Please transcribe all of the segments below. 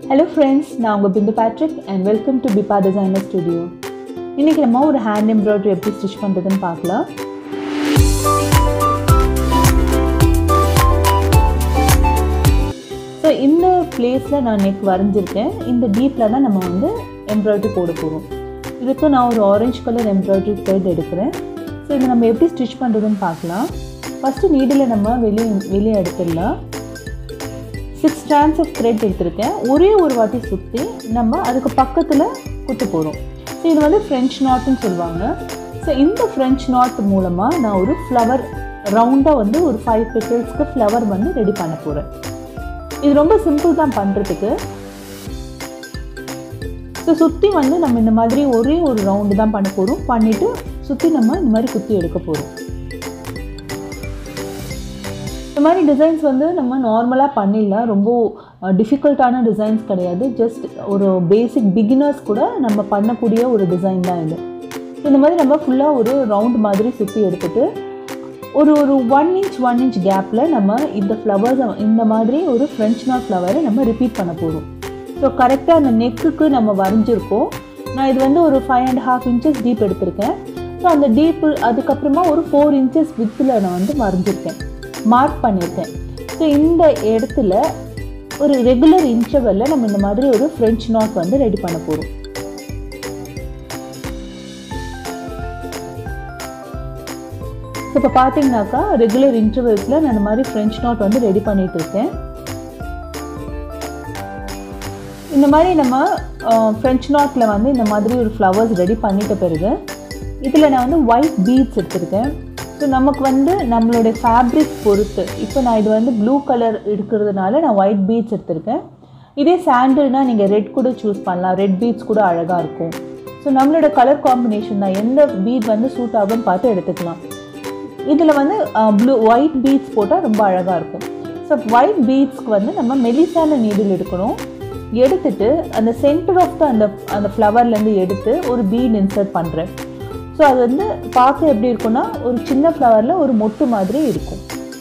hello friends நான் உங்கள் Bindu Patrick and welcome to Biba designer studio இன்றைக்கி நம்ம ஒரு ஹேண்ட் எம்ப்ராய்டரி எப்படி ஸ்டிச் பண்ணுறதுன்னு பார்க்கலாம் ஸோ இந்த பிளேஸில் நான் நெக் வரைஞ்சிருக்கேன் இந்த டீப்பில் தான் நம்ம வந்து எம்ப்ராய்டரி போட போகிறோம் இதுக்கு நான் ஒரு ஆரஞ்சு கலர் எம்ப்ராய்டரி த்ரெட் எடுக்கிறேன் ஸோ இதை நம்ம எப்படி ஸ்டிச் பண்ணுறதுன்னு பார்க்கலாம் ஃபஸ்ட்டு நீடில் நம்ம வெளியே வெளியே எடுத்துடலாம் சிக்ஸ் ஸ்ட்ராண்ட்ஸ் ஆஃப் த்ரெட் எடுத்திருக்கேன் ஒரே ஒரு வாட்டி சுற்றி நம்ம அதுக்கு பக்கத்தில் குத்து போகிறோம் ஸோ இது வந்து ஃப்ரெஞ்ச் நாட்டுன்னு சொல்லுவாங்க ஸோ இந்த ஃப்ரெஞ்ச் நாட் மூலமாக நான் ஒரு ஃப்ளவர் ரவுண்டாக வந்து ஒரு ஃபைவ் பெட்டல்ஸ்க்கு ஃப்ளவர் வந்து ரெடி பண்ண போகிறேன் இது ரொம்ப சிம்பிள் தான் பண்ணுறதுக்கு ஸோ சுற்றி வந்து நம்ம இந்த மாதிரி ஒரே ஒரு ரவுண்டு தான் பண்ண போகிறோம் பண்ணிவிட்டு சுற்றி நம்ம இந்த மாதிரி குத்தி எடுக்க போகிறோம் இந்த மாதிரி டிசைன்ஸ் வந்து நம்ம நார்மலாக பண்ணிடலாம் ரொம்ப டிஃபிகல்ட்டான டிசைன்ஸ் கிடையாது ஜஸ்ட் ஒரு பேசிக் பிகினர்ஸ் கூட நம்ம பண்ணக்கூடிய ஒரு டிசைன் தான் இது இந்த மாதிரி நம்ம ஃபுல்லாக ஒரு ரவுண்ட் மாதிரி சுற்றி எடுத்துகிட்டு ஒரு ஒரு ஒன் இன்ச் ஒன் இன்ச் கேப்பில் நம்ம இந்த ஃப்ளவர்ஸை இந்த மாதிரி ஒரு ஃப்ரெஞ்ச் நாட் ஃப்ளவரை நம்ம ரிப்பீட் பண்ண போகிறோம் ஸோ கரெக்டாக அந்த நெக்குக்கு நம்ம வரைஞ்சிருக்கோம் நான் இது வந்து ஒரு five and half inches deep எடுத்திருக்கேன் ஸோ அந்த டீப்பு அதுக்கப்புறமா ஒரு ஃபோர் இன்ச்சஸ் வித்தில் நான் வந்து வரைஞ்சிருக்கேன் மார்க் பண்ணியிருக்கேன் ஸோ இந்த இடத்துல ஒரு ரெகுலர் இன்டர்வலில் நம்ம இந்த மாதிரி ஒரு ஃப்ரெஞ்ச் நாட் வந்து ரெடி பண்ண போகிறோம் ஸோ இப்போ பார்த்தீங்கன்னாக்கா ரெகுலர் இன்டர்வல்ஸில் நான் இந்த மாதிரி ஃப்ரெஞ்ச் நாட் வந்து ரெடி பண்ணிகிட்டு இருக்கேன் இந்த மாதிரி நம்ம ஃப்ரெஞ்ச் நாட்டில் வந்து இந்த மாதிரி ஒரு ஃப்ளவர்ஸ் ரெடி பண்ணிட்ட பிறகு இதில் நான் வந்து ஒயிட் பீட்ஸ் எடுத்திருக்கேன் ஸோ நமக்கு வந்து நம்மளுடைய ஃபேப்ரிக் பொறுத்து இப்போ நான் இது வந்து ப்ளூ கலர் எடுக்கிறதுனால நான் ஒயிட் பீட்ஸ் எடுத்திருக்கேன் இதே சாண்டில்னால் நீங்கள் ரெட் கூட சூஸ் பண்ணலாம் ரெட் பீட்ஸ் கூட அழகாக இருக்கும் ஸோ நம்மளோட கலர் காம்பினேஷன் தான் எந்த பீட் வந்து சூட் ஆகும்னு பார்த்து எடுத்துக்கலாம் இதில் வந்து ப்ளூ ஒயிட் பீட்ஸ் போட்டால் ரொம்ப அழகாக இருக்கும் ஸோ ஒயிட் பீட்ஸ்க்கு வந்து நம்ம மெலிசான நீடில் எடுக்கணும் எடுத்துட்டு அந்த சென்டர் ஆஃப் த அந்த அந்த ஃப்ளவர்லேருந்து எடுத்து ஒரு பீட் இன்சர்ட் பண்ணுறேன் ஸோ அது வந்து பார்க்க எப்படி இருக்குன்னா ஒரு சின்ன ஃப்ளவரில் ஒரு மொட்டு மாதிரி இருக்கும்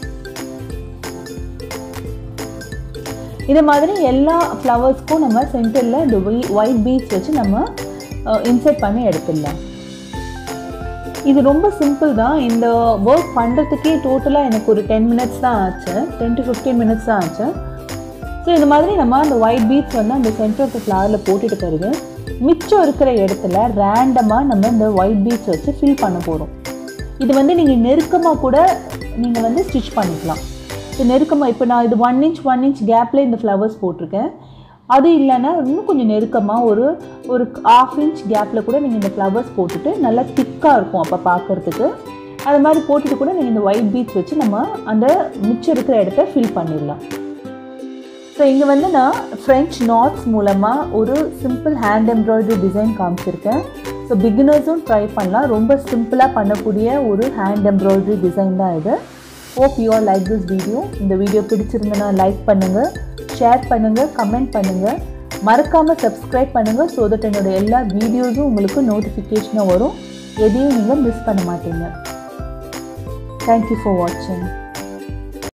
இது மாதிரி எல்லா ஃப்ளவர்ஸ்க்கும் நம்ம சென்டரில் இந்த ஒயிட் பீட்ஸ் வச்சு நம்ம இன்சர்ட் பண்ணி எடுத்துடலாம் இது ரொம்ப சிம்பிள் தான் இந்த ஒர்க் பண்ணுறதுக்கே டோட்டலாக எனக்கு ஒரு டென் மினிட்ஸ் தான் ஆச்சு டென் டு ஃபிஃப்டீன் மினிட்ஸ் தான் ஆச்சு ஸோ இது மாதிரி நம்ம அந்த ஒயிட் பீட்ஸ் வந்து அந்த சென்டர் ஆஃப் த ஃப்ளவரில் போட்டுட்டு பிறகு மிச்சம் இருக்கிற இடத்துல ரேண்டமாக நம்ம இந்த ஒயிட் பீட்ஸ் வச்சு ஃபில் பண்ண போகிறோம் இது வந்து நீங்கள் நெருக்கமாக கூட நீங்கள் வந்து ஸ்டிச் பண்ணிக்கலாம் ஸோ நெருக்கமாக இப்போ நான் இது ஒன் இன்ச் ஒன் இன்ச் கேப்பில் இந்த ஃப்ளவர்ஸ் போட்டிருக்கேன் அது இல்லைன்னா இன்னும் கொஞ்சம் நெருக்கமாக ஒரு ஒரு ஆஃப் இன்ச் கேப்பில் கூட நீங்கள் இந்த ஃப்ளவர்ஸ் போட்டுட்டு நல்லா திக்காக இருக்கும் அப்போ பார்க்குறதுக்கு அது மாதிரி போட்டுட்டு கூட நீங்கள் இந்த ஒயிட் பீட்ஸ் வச்சு நம்ம அந்த மிச்சம் இருக்கிற இடத்த ஃபில் பண்ணிடலாம் ஸோ இங்கே வந்து நான் ஃப்ரெஞ்ச் நாட்ஸ் மூலமாக ஒரு சிம்பிள் ஹேண்ட் எம்ப்ராய்டரி டிசைன் காமிச்சிருக்கேன் ஸோ பிகினர்ஸும் ட்ரை பண்ணலாம் ரொம்ப சிம்பிளாக பண்ணக்கூடிய ஒரு ஹேண்ட் எம்ப்ராய்டரி டிசைன் தான் இது hope you are like this video இந்த வீடியோ பிடிச்சிருந்தனா லைக் பண்ணுங்கள் ஷேர் பண்ணுங்கள் கமெண்ட் பண்ணுங்கள் மறக்காமல் சப்ஸ்கிரைப் பண்ணுங்கள் ஸோ தட் என்னோடய எல்லா வீடியோஸும் உங்களுக்கு நோட்டிஃபிகேஷனாக வரும் எதையும் நீங்கள் மிஸ் பண்ண மாட்டீங்க தேங்க்யூ ஃபார் வாட்சிங்